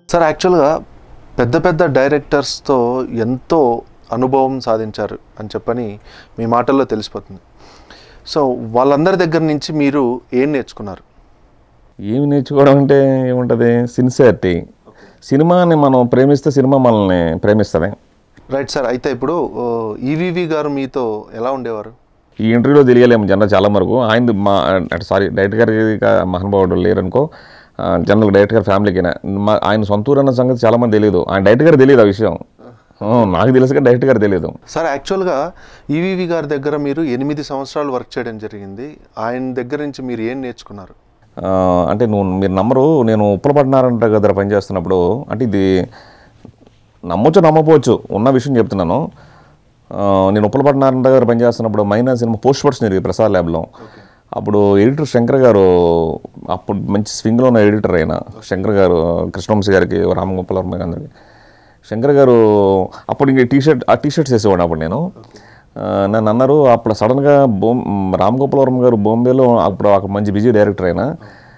sir యాక్చువల్గా పెద్ద పెద్ద డైరెక్టర్స్తో ఎంతో అనుభవం సాధించారు అని చెప్పని మీ మాటల్లో తెలిసిపోతుంది సో వాళ్ళందరి దగ్గర నుంచి మీరు ఏం నేర్చుకున్నారు ఏమి నేర్చుకోవడం అంటే ఏముంటుంది సిన్సియారిటీ సినిమాని మనం ప్రేమిస్తే సినిమా మనల్ని ప్రేమిస్తుంది రైట్ సార్ అయితే ఇప్పుడు ఈవీవి గారు మీతో ఎలా ఉండేవారు ఈ ఇంటర్వ్యూలో తెలియలేము జనరల్ చాలా వరకు ఆయన మా అంటే సారీ డైరెక్టర్ గారికి కా- మహానుభావుడు లేరనుకో ఆ, జనరల్ డైరెక్టర్ గారి ఫ్యామిలీకి మా ఆయన సొంత ఊరు అన్న సంగతి చాలా మంది తెలియదు ఆయన డైరెక్టర్ గారు తెలియదు ఆ విషయం ఆ, నాకు తెలుసు కానీ డైరెక్టర్ గారు తెలియదు సార్ యాక్చువల్గా ఈవీవి గారి దగ్గర మీరు ఎనిమిది సంవత్సరాలు వర్క్ చేయడం జరిగింది ఆయన దగ్గర నుంచి మీరు ఏం నేర్చుకున్నారు ఆ, అంటే నువ్వు మీరు నమ్మరు నేను ఉప్పలపట్నారంట దగ్గర పనిచేస్తున్నప్పుడు అంటే ఇది నమ్మొచ్చు నమ్మపోవచ్చు ఉన్న విషయం చెప్తున్నాను ఆ, నేను ఉప్పలపట్నారంట దగ్గర పనిచేస్తున్నప్పుడు మైనా సినిమా పోస్ట్ ప్రొడక్షన్ జరిగింది ప్రసాద్ ల్యాబ్లో అప్పుడు ఎడిటర్ శంకర్ గారు అప్పుడు మంచి స్వింగ్లో ఉన్న ఎడిటర్ అయిన శంకర్ గారు కృష్ణవంశీ గారికి రామగోపాల వర్మ గారికి శంకర్ గారు అప్పుడు ఇంక టీ షర్ట్ ఆ టీ షర్ట్స్ వేసేవాడు అప్పుడు నేను ఆ, నన్ను అన్నారు అప్పుడు సడన్గా బోమ్ రామ్ గోపాల్ వర్మ గారు బాంబేలో అప్పుడు ఒక మంచి బిజీ డైరెక్టర్ అయినా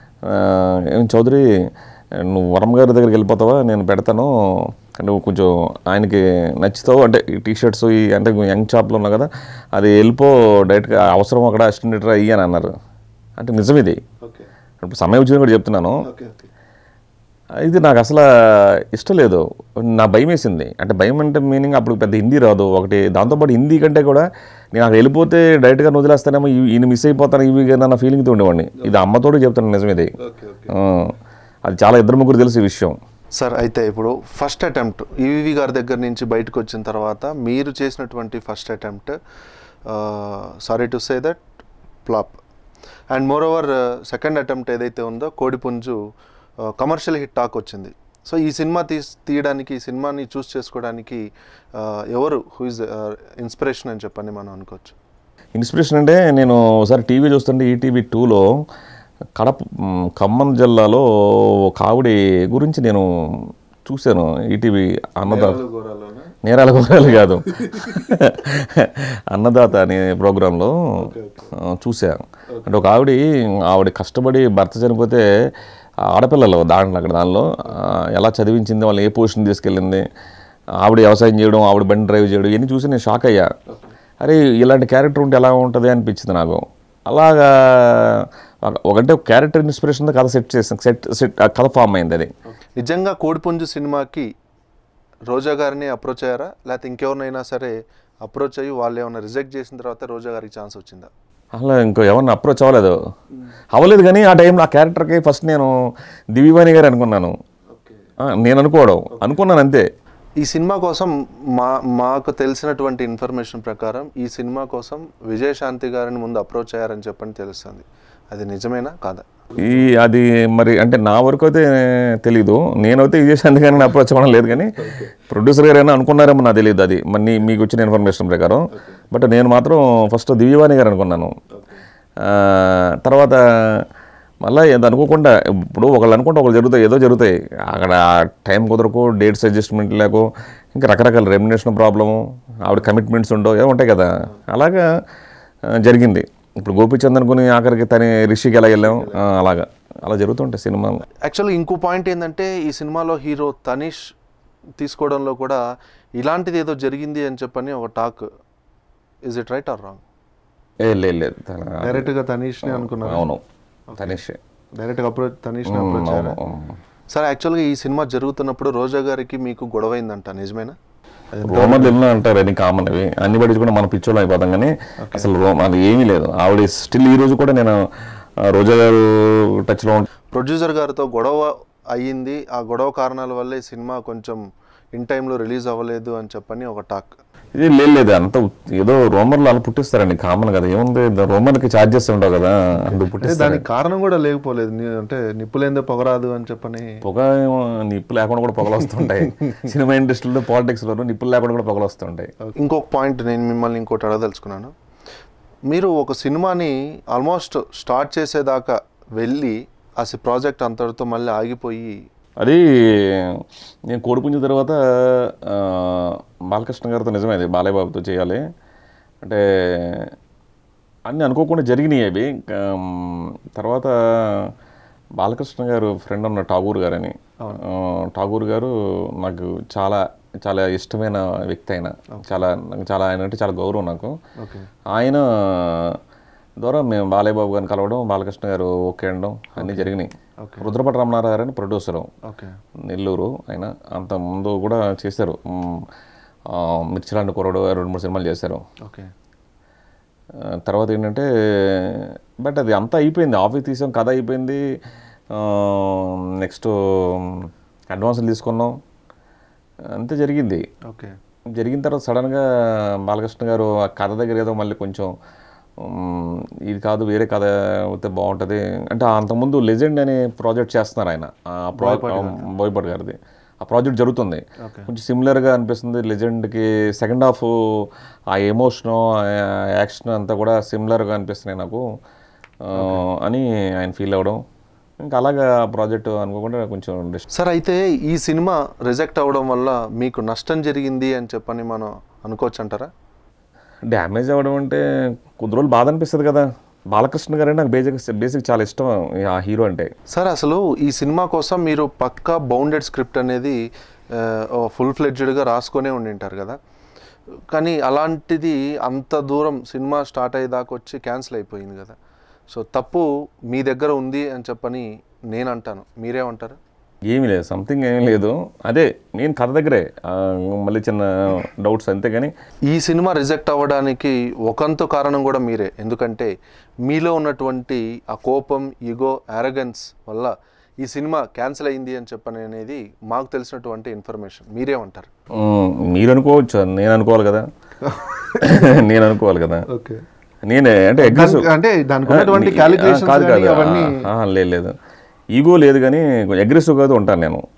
ఏం చౌదరి నువ్వు వరం గారి దగ్గరికి వెళ్ళిపోతావా నేను పెడతాను నువ్వు కొంచెం ఆయనకి నచ్చుతావు అంటే ఈ టీ షర్ట్స్ ఈ అంటే యంగ్ షాప్లో ఉన్నావు కదా అది వెళ్ళిపో డైరెక్ట్గా అవసరం అక్కడ అసిస్టెంట్ ఎడిటర్ అయ్యి అని అన్నారు అంటే నిజం ఇది ఓకే ఇప్పుడు సమయం వచ్చింది కూడా చెప్తున్నాను ఓకే ఓకే ఇది నాకు అసలు ఇష్టం లేదు నా భయం వేసింది అంటే భయం అంటే మీనింగ్ అప్పుడు పెద్ద హిందీ రాదు ఒకటి దాంతోపాటు హిందీ కంటే కూడా నేను అక్కడ వెళ్ళిపోతే డైరెక్ట్గా వదిలేస్తానేమో ఈ- ఈయన మిస్ అయిపోతాను ఇవి నా ఫీలింగ్తో ఉండేవాడిని ఇది అమ్మతోడు చెప్తాను నిజం ఇది ఓకే ఓకే ఆ, అది చాలా ఇద్దరు ముగ్గురు తెలుసు ఈ విషయం సార్ అయితే ఇప్పుడు ఫస్ట్ అటెంప్ట్ ఈవీవి గారి దగ్గర నుంచి బయటకు వచ్చిన తర్వాత మీరు చేసినటువంటి first attempt sorry to say that flop and moreover second attempt ఏదైతే ఉందో కోడిపుంజు కమర్షియల్ హిట్ టాక్ వచ్చింది సో ఈ సినిమా తీ తీయడానికి ఈ సినిమాని చూస్ చేసుకోవడానికి ఆ, ఎవరు హూ ఇస్ ఇన్స్పిరేషన్ అని చెప్పని మనం అనుకోవచ్చు ఇన్స్పిరేషన్ అంటే నేను ఒకసారి టీవీ చూస్తుంటే ఈటీవీ టూలో కడప మ్, ఖమ్మం జిల్లాలో ఒక ఆవిడ గురించి నేను చూశాను ఈటీవీ అన్నదాత నేరాల ఘోరాలు కాదు అన్నదాత అనే ప్రోగ్రాంలో చూసా అంటే ఒక ఆవిడ ఆవిడ కష్టపడి భర్త చనిపోతే ఆ ఆడపిల్లలు దాంట్లో అక్కడ దానిలో ఆ, ఎలా చదివించింది వాళ్ళని ఏ పొజిషన్ తీసుకెళ్ళింది ఆవిడ వ్యవసాయం చేయడం ఆవిడ బండి డ్రైవ్ చేయడం ఇవన్నీ చూసి నేను షాక్ అయ్యా అరే ఇలాంటి క్యారెక్టర్ ఉంటే ఎలా ఉంటుంది అనిపించింది నాకు అలాగా ఒక- ఒకటే క్యారెక్టర్ ఇన్స్పిరేషన్తో కథ సెట్ చేసాను సెట్ సెట్ ఆ కథ ఫామ్ అయింది అది నిజంగా కోడిపుంజు సినిమాకి రోజా గారిని అప్రోచ్ అయ్యారా లేకపోతే ఇంకెవరినైనా సరే అప్రోచ్ అయ్యి వాళ్ళు ఏమైనా రిజెక్ట్ చేసిన తర్వాత రోజా గారికి ఛాన్స్ వచ్చిందా అలా ఇంకో ఎవరిని అప్రోచ్ అవ్వలేదు అవ్వలేదు కానీ ఆ టైంలో ఆ క్యారెక్టర్కి ఫస్ట్ నేను దివ్యవాణి గారు అనుకున్నాను ఆ, నేను అనుకోవడం అనుకున్నాను అంతే ఈ సినిమా కోసం మా మాకు తెలిసినటువంటి ఇన్ఫర్మేషన్ ప్రకారం ఈ సినిమా కోసం విజయశాంతి గారిని ముందు అప్రోచ్ అయ్యారని చెప్పని తెలుస్తుంది అది నిజమేనా కాదా ఈ అది మరి అంటే నా వరకు అయితే తెలీదు నేనైతే విజయశాంతి గారిని అప్రోచ్ అవ్వడం లేదు కానీ ప్రొడ్యూసర్ గారు అయినా అనుకున్నారేమో నాకు తెలియదు అది మరి నీ- మీకు వచ్చిన ఇన్ఫర్మేషన్ ప్రకారం బట్ నేను మాత్రం ఫస్ట్ దివ్యవాణి గారు అనుకున్నాను ఆ, తర్వాత మళ్ళీ ఏదో అనుకోకుండా ఇప్పుడు ఒకళ్ళు అనుకుంటే ఒకళ్ళు జరుగుతాయి ఏదో జరుగుతాయి అక్కడ టైం కుదరకు డేట్స్ అడ్జస్ట్మెంట్ లేకో ఇంకా రకరకాల రెమ్యునేషన్ ప్రాబ్లము ఆవిడ కమిట్మెంట్స్ ఉండవు ఏమో ఉంటాయి కదా అలాగా ఆ, జరిగింది ఇప్పుడు గోపిచంద్ అనుకుని ఆఖరికి తన రిషికి ఎలా వెళ్ళాం ఆ, అలాగా అలా జరుగుతుంటాయి సినిమాలు యాక్చువల్లీ ఇంకో పాయింట్ ఏంటంటే ఈ సినిమాలో హీరో తనీష్ తీసుకోవడంలో కూడా ఇలాంటిది ఏదో జరిగింది అని చెప్పని ఒక talk is it right or wrong ఏ లేదు లేదు తన- డైరెక్ట్గా తనీష్ని అనుకున్నారు అవును తనిష్ డైరెక్ట్గా అప్రోచ్ తనీష్ని అప్రోచ్ అయ్యారా అవును సార్ యాక్చువల్గా ఈ సినిమా జరుగుతున్నప్పుడు రోజా గారికి మీకు గొడవైందంట నిజమేనా అది రోమర్లు ఎన్నో అంటారు అన్ని కామన్ అవి అన్ని బట్టి కూడా మన పిచ్చోళ్ళు అయిపోతాం కానీ అసలు రోమ అది ఏమీ లేదు ఆవిడ స్టిల్ ఈ రోజు కూడా నేను ఆ, రోజా గారు టచ్లో ఉంటా ప్రొడ్యూసర్ గారితో గొడవ అయ్యింది ఆ గొడవ కారణాల వల్ల ఈ సినిమా కొంచెం ఇన్ టైంలో రిలీజ్ అవ్వలేదు అని చెప్పని ఒక టాక్ ఇది లేదు లేదు అంత ఉత్- ఏదో రోమర్లు అలా పుట్టిస్తారండి కామన్ కదా ఏముంది రోమర్కి ఛార్జ్ చేస్తూ ఉంటావు కదా అందుకు పుట్టిస్తారు దానికి కారణం కూడా లేకపోలేదు ని- అంటే నిప్పులేందే పొగరాదు అని చెప్పని పొగ ఏమో నిప్పు లేకుండా కూడా పొగలు వస్తుంటాయి సినిమా ఇండస్ట్రీలో పాలిటిక్స్లో నిప్పులు లేకుండా కూడా పొగలు వస్తుంటాయి ఇంకొక పాయింట్ నేను మిమ్మల్ని ఇంకోటి అడగదలుచుకున్నాను మీరు ఒక సినిమాని ఆల్మోస్ట్ స్టార్ట్ చేసేదాకా వెళ్ళి ఆ ప్రాజెక్ట్ అంతటితో మళ్ళీ ఆగిపోయి అది నేను కోడిపుంజు తర్వాత ఆ, బాలకృష్ణ గారితో నిజమే అది బాలయ్య బాబుతో చేయాలి అంటే అన్నీ అనుకోకుండా జరిగినాయి అవి ఇంకా, మ్, తర్వాత బాలకృష్ణ గారు ఫ్రెండ్ ఉన్న ఠాగూర్ గారు అని ఆ, ఠాగూర్ గారు నాకు చాలా చాలా ఇష్టమైన వ్యక్తి ఆయన చాలా నాకు చాలా ఆయన అంటే చాలా గౌరవం నాకు ఓకే ఆయన ద్వారా మేము బాలయ్య బాబు గారిని కలవడం బాలకృష్ణ గారు ఓకే అనడం అన్నీ జరిగినాయి ఓకే రుద్రపట రమణారావు గారు అని ప్రొడ్యూసరు ఓకే నెల్లూరు ఆయన అంత ముందు కూడా చేశారు మ్, ఆ, మిర్చిలాంటి కుర్రోడు రెండు మూడు సినిమాలు చేశారు ఓకే ఆ, తర్వాత ఏంటంటే బట్ అది అంతా అయిపోయింది ఆఫీస్ తీసాం కథ అయిపోయింది నెక్స్ట్ అడ్వాన్సులు తీసుకున్నాం అంతే జరిగింది ఓకే జరిగిన తర్వాత సడన్గా బాలకృష్ణ గారు ఆ కథ దగ్గర ఏదో మళ్ళీ కొంచెం మ్, ఇది కాదు వేరే కథ అయితే బాగుంటుంది అంటే అంతకుముందు లెజెండ్ అనే ప్రాజెక్ట్ చేస్తున్నారు ఆయన ఆ ప్రాజెక్ట్ బోయపాటి గారిది ఆ ప్రాజెక్ట్ జరుగుతుంది ఓకే కొంచెం సిమిలర్గా అనిపిస్తుంది లెజెండ్కి సెకండ్ హాఫ్ ఆ ఎమోషన్ యాక్షన్ అంతా కూడా సిమిలర్గా అనిపిస్తున్నాయి నాకు ఆ, అని ఆయన ఫీల్ అవ్వడం ఇంకా అలాగా ప్రాజెక్ట్ అనుకోకుండా కొంచెం డిస్ సార్ అయితే ఈ సినిమా రిజెక్ట్ అవ్వడం వల్ల మీకు నష్టం జరిగింది అని చెప్పని మనం అనుకోవచ్చు అంటారా డ్యామేజ్ అవ్వడం అంటే కొద్ది రోజులు బాధ అనిపిస్తుంది కదా బాలకృష్ణ గారే నాకు బేసిక్ బేసిక్ చాలా ఇష్టం ఆ హీరో అంటే సార్ అసలు ఈ సినిమా కోసం మీరు పక్కా బౌండెడ్ స్క్రిప్ట్ అనేది ఫుల్ ఫ్లెడ్జ్డ్గా రాసుకొనే ఉండింటారు కదా కానీ అలాంటిది అంత దూరం సినిమా స్టార్ట్ అయ్యేదాకా వచ్చి క్యాన్సిల్ అయిపోయింది కదా సో తప్పు మీ దగ్గర ఉంది అని చెప్పని నేను అంటాను మీరేమంటారు ఏమీ లేదు సంథింగ్ ఏమీ లేదు అదే నేను కథ దగ్గరే ఆ, మళ్ళీ చిన్న డౌట్స్ అంతేగాని ఈ సినిమా రిజెక్ట్ అవ్వడానికి ఒకంత కారణం కూడా మీరే ఎందుకంటే మీలో ఉన్నటువంటి ఆ కోపం ఈగో అరగన్స్ వల్ల ఈ సినిమా క్యాన్సిల్ అయింది అని చెప్పని అనేది మాకు తెలిసినటువంటి ఇన్ఫర్మేషన్ మీరేమంటారు మ్, మీరు అనుకోవచ్చు నేను అనుకోవాలి కదా నేను అనుకోవాలి కదా ఓకే నేనే అంటే aggressive- అంటే దానికి ఉన్నటువంటి ఆ, calculations కాదు కానీ కాదు అవన్నీ ఆ, ఆ, లేదు లేదు ఈగో లేదు కానీ అగ్రెసివ్ కాదు ఉంటాను నేను